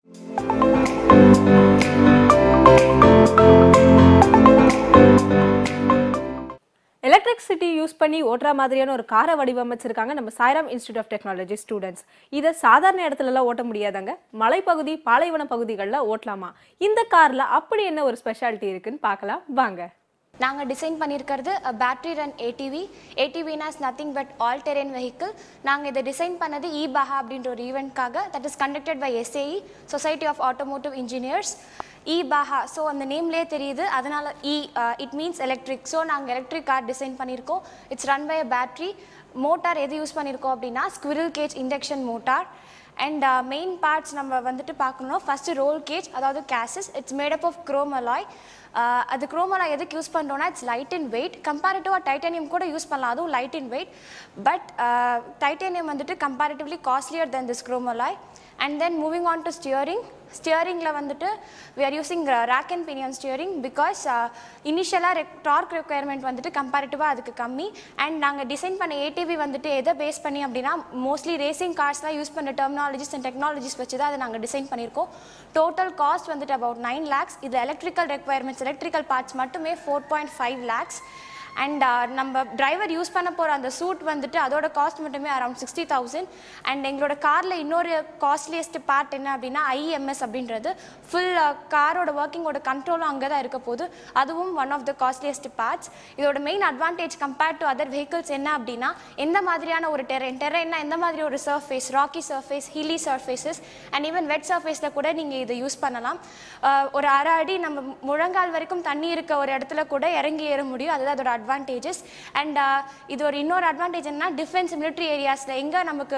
electricity use பண்ணி ஓட்டுற மாதிரியான ஒரு காரை வடிவமைச்சிருக்காங்க நம்ம Sairam institute of technology students இதை சாதாரண இடத்துலலாம் ஓட்ட முடியாதாங்க மலைப்பகுதி பாலைவன பகுதிகளில் ஓட்டலாமா இந்த காரில் அப்படி என்ன ஒரு ஸ்பெஷாலிட்டி இருக்குன்னு பார்க்கலாம் வாங்க நாங்கள் டிசைன் பண்ணியிருக்கிறது பேட்டரி ரன் ஏடிவி ஏடிவினா is nothing but all terrain vehicle நாங்கள் இதை டிசைன் பண்ணது இ பஹா அப்படின்ற ஒரு ஈவெண்ட்காக that is conducted by SAE society of automotive engineers E Baja so அந்த நேம்லேயே தெரியுது அதனால் E it means electric so நாங்கள் எலக்ட்ரிக் கார் டிசைன் பண்ணியிருக்கோம் it's run by a battery motor எது யூஸ் பண்ணியிருக்கோம் அப்படின்னா squirrel cage induction motor and main parts நம்ம வந்துட்டு பார்க்கணும்னா ஃபஸ்ட்டு ரோல் கேஜ் அதாவது cages it's made up of chromoly அது குரோமலாய் எதுக்கு யூஸ் பண்ணுறோன்னா இட்ஸ் லைட் இன் வெயிட் கம்பேரிட்டிவாக டைட்டானியம் கூட யூஸ் பண்ணலாம் அதுவும் light in weight but titanium வந்துட்டு comparatively costlier than this chromoly and then moving on to steering ஸ்டியரிங்கில் வந்துட்டு we are using rack and pinion steering because இனிஷியலாக rack dark requirement வந்துட்டு கம்பேரிட்டிவாக அதுக்கு கம்மி அண்ட் நாங்கள் டிசைன் பண்ண ஏடிவி வந்துட்டு எதை பேஸ் பண்ணி அப்படின்னா மோஸ்ட்லி ரேசிங் கார்ஸ்லாம் யூஸ் பண்ண டெர்மினாலஜிஸ் அண்ட் டெக்னாலஜிஸ் வச்சு தான் அதை நாங்கள் டிசைன் பண்ணியிருக்கோம் டோட்டல் காஸ்ட் வந்துட்டு அபவுட் நைன் லேக்ஸ் இது எலக்ட்ரிக்கல் ரெக்குயர்மெண்ட்ஸ் எலக்ட்ரிக்கல் பார்ட்ஸ் மட்டுமே four point five lakhs and நம்ம டிரைவர் யூஸ் பண்ண போகிற அந்த சூட் வந்துட்டு அதோட காஸ்ட் மட்டுமே அரௌண்ட் சிக்ஸ்டி தௌசண்ட் அண்ட் எங்களோட காரில் இன்னொரு காஸ்ட்லியஸ்ட் பார்ட் என்ன அப்படின்னா ஐஎம்எஸ் அப்படின்றது ஃபுல் காரோட ஒர்க்கிங்கோட கண்ட்ரோலும் அங்கே தான் இருக்க போகுது அதுவும் one of the costliest parts இதோட main advantage compared to other vehicles என்ன அப்படின்னா எந்த மாதிரியான ஒரு டெரென் டெரென்னா எந்த மாதிரி ஒரு surface rocky surface hilly surfaces and even wet சர்ஃபேஸில் கூட நீங்கள் இதை யூஸ் பண்ணலாம் ஒரு அரை அடி நம்ம முழங்கால் வரைக்கும் தண்ணி இருக்க ஒரு இடத்துல கூட இறங்கி ஏற முடியும் அதுதான் அதோட அட்வான்டேஜஸ் அண்ட் இது ஒரு இன்னொரு அட்வான்டேஜ் என்னன்னா டிஃபென்ஸ் மிலிட்ரி ஏரியாஸில் எங்கே நமக்கு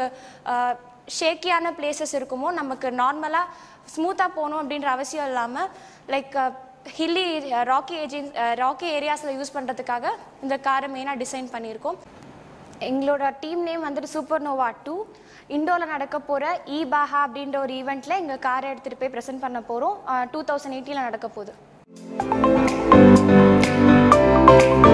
ஷேக்கியான பிளேசஸ் இருக்குமோ நமக்கு நார்மலாக ஸ்மூத்தாக போகணும் அப்படின்ற அவசியம் இல்லாமல் லைக் ஹில்லி ராக்கி ஏஜென்ஸ் ராக்கி ஏரியாஸில் யூஸ் பண்ணுறதுக்காக இந்த காரை மெயினாக டிசைன் பண்ணியிருக்கோம் எங்களோட டீம் நேம் வந்துட்டு சூப்பர் நோவா டூ இண்டோவில் நடக்க போகிற இ பாஹா அப்படின்ற ஒரு ஈவெண்ட்டில் எங்கள் காரை எடுத்துகிட்டு போய் ப்ரெசென்ட் பண்ண போகிறோம் டூ தௌசண்ட் எயிட்டீனில் நடக்க போகுது